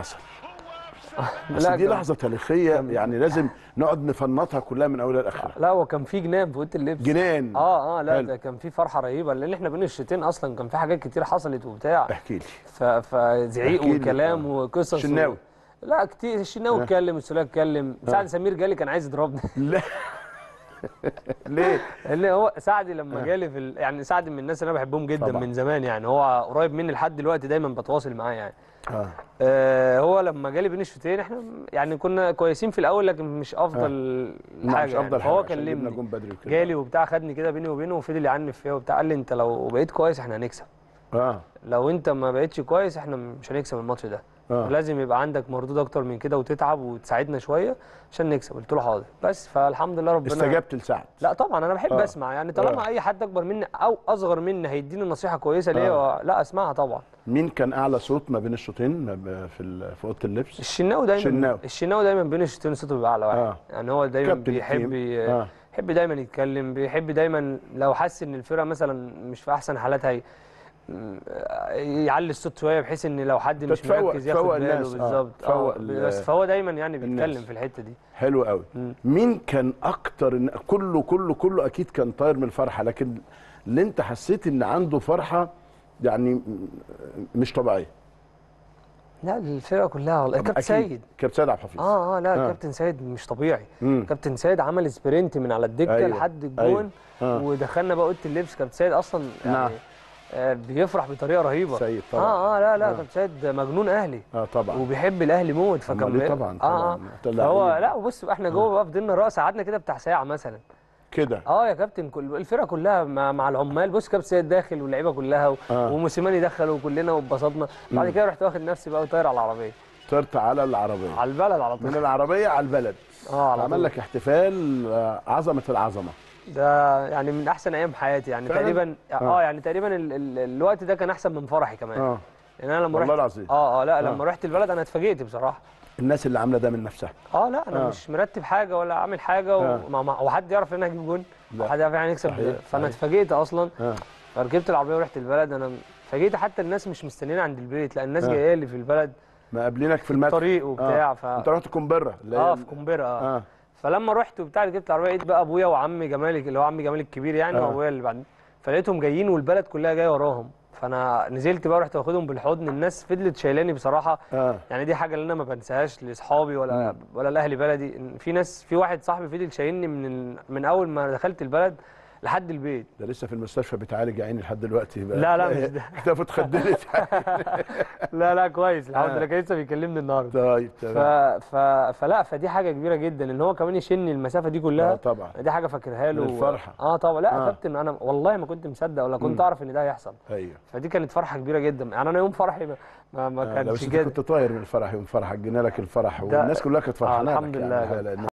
حصل بس لا دي كان- لحظه تاريخيه يعني لازم نقعد نفنطها كلها من اولها لاخرها لا هو كان في جنان في اوضه اللبس جنان اه اه لا حلو. ده كان في فرحه رهيبه لان احنا بين الشوطين اصلا كان في حاجات كتير حصلت وبتاع احكي لي ف- فزعيق احكي لي. وكلام آه. وقصص شناوي. و... لا كتير الشناوي آه. اتكلم السوليه اتكلم سعد سمير جالي كان عايز يضربني لا ليه لان هو سعدي لما جالي في ال... يعني سعد من الناس اللي انا بحبهم جدا طبعا. من زمان يعني هو قريب مني لحد دلوقتي دايما بتواصل معاه يعني اه آه هو لما جالي بين الشوطين احنا يعني كنا كويسين في الاول لكن مش افضل لا، حاجه مش افضل يعني. حاجه فهو عشان جبنا كلمني جون بدري وكده جالي وبتاع خدني كده بيني وبينه وفضل يعنف فيا وبتاع قال لي انت لو بقيت كويس احنا هنكسب اه لو انت ما بقيتش كويس احنا مش هنكسب الماتش ده آه. لازم يبقى عندك مردود اكتر من كده وتتعب وتساعدنا شويه عشان نكسب قلت له حاضر بس فالحمد لله ربنا استجبت لسعد لا طبعا انا بحب آه. اسمع يعني طالما آه. اي حد اكبر مني او اصغر مني هيديني نصيحه كويسه ليا آه. لا اسمعها طبعا مين كان اعلى صوت ما بين الشوطين ما ب- في ال- في اوضه اللبس الشناوي دايما الشناوي. الشناوي دايما بين الشوطين صوته بيبقى اعلى واحد آه. يعني هو دايما كابتن بيحب التيم. ي- آه. بيحب دايما يتكلم بيحب دايما لو حس ان الفرقه مثلا مش في احسن حالاتها ي- م- يعلي الصوت شويه بحيث ان لو حد مش تفوق- مركز ياخد تفوق باله الناس، آه. بالظبط تفوق اه ال- بس فهو دايما يعني الناس. بيتكلم في الحته دي حلو قوي مين كان اكتر إن- كله كله كله اكيد كان طاير من الفرحه لكن اللي انت حسيت ان عنده فرحه يعني م- مش طبيعيه لا الفرقه كلها والله كابتن أكيد. سيد كابتن سيد عبد الحفيظ اه اه لا آه. كابتن سيد مش طبيعي مم. كابتن سيد عمل سبرنت من على الدكه أيوة، لحد الجون أيوة، آه. ودخلنا بقى اوضه اللبس كابتن سيد اصلا يعني نعم. آه بيفرح بطريقه رهيبه سيد طبعا اه اه لا لا آه. كابتن سيد مجنون اهلي اه طبعا وبيحب الاهلي موت فكان أمال إيه بي- طبعا، اه طبعا. اه طلع فهو إيه؟ لا بص بقى احنا جوه بقى فضلنا رأس قعدنا كده بتاع ساعه مثلا كده اه يا كابتن كل الفرقه كلها مع, مع العمال بص كابتن سيد داخل واللعيبه كلها و... آه. وموسيماني دخل وكلنا واتبسطنا بعد كده رحت واخد نفسي بقى وطاير على العربيه طرت على العربيه على البلد على طول من العربيه على البلد اه على طول عمل لك احتفال آه، عظمه العظمه ده يعني من احسن ايام حياتي يعني فعلاً؟ تقريبا اه, آه. يعني تقريبا ال... ال... الوقت ده كان احسن من فرحي كمان اه يعني انا لما والله رحت العظيم. اه اه لا آه. لما رحت البلد انا اتفاجئت بصراحه الناس اللي عامله ده من نفسها اه لا انا آه. آه. مش مرتب حاجه ولا عامل حاجه آه. وما ما وحد يعرف ان انا هجيب جون لا. وحد يعرف يعني يكسب صحيح، فانا صحيح. اتفاجئت اصلا اه فركبت العربيه ورحت البلد انا اتفاجئت حتى الناس مش مستنيين عند البيت لا الناس آه. جايه لي في البلد ما قابلينك في المدخل طريق وبتاع آه. ف انت رحت كومبرا اللي هي اه ال- في قنبره اه, اه فلما رحت وبتاع ركبت العربيه لقيت بقى ابويا وعمي جمال اللي هو عمي جمال الكبير يعني آه. وابويا اللي بعد فلقيتهم جايين والبلد كلها جايه وراهم فانا نزلت بقى رحت واخدهم بالحضن الناس فضلت شايلاني بصراحه اه يعني دي حاجه اللي انا ما بنساهاش لاصحابي ولا ولا لاهلي بلدي إن في ناس في واحد صاحبي فضل شايلني من ال- من اول ما دخلت البلد لحد البيت ده لسه في المستشفى بيتعالج يا عيني لحد دلوقتي بقى لا، لا، مش ده. كتافه اتخدلت لا لا كويس الحمد آه. لله كان لسه بيكلمني النهارده طيب ف... تمام ف... فلا فدي حاجه كبيره جدا ان هو كمان يشيلني المسافه دي اه كلها طبعا دي حاجه فاكرها له من الفرحة. اه طبعا لا يا آه. كابتن انا والله ما كنت مصدق ولا كنت اعرف ان ده هيحصل ايوه فدي كانت فرحه كبيره جدا يعني انا يوم فرحي ما, ما, ما آه، لو كانش انت كده كنت طاير من الفرح يوم فرحك جينا لك الفرح ده- والناس كلها كانت آه، فرحانه الحمد لك لله. يعني لأن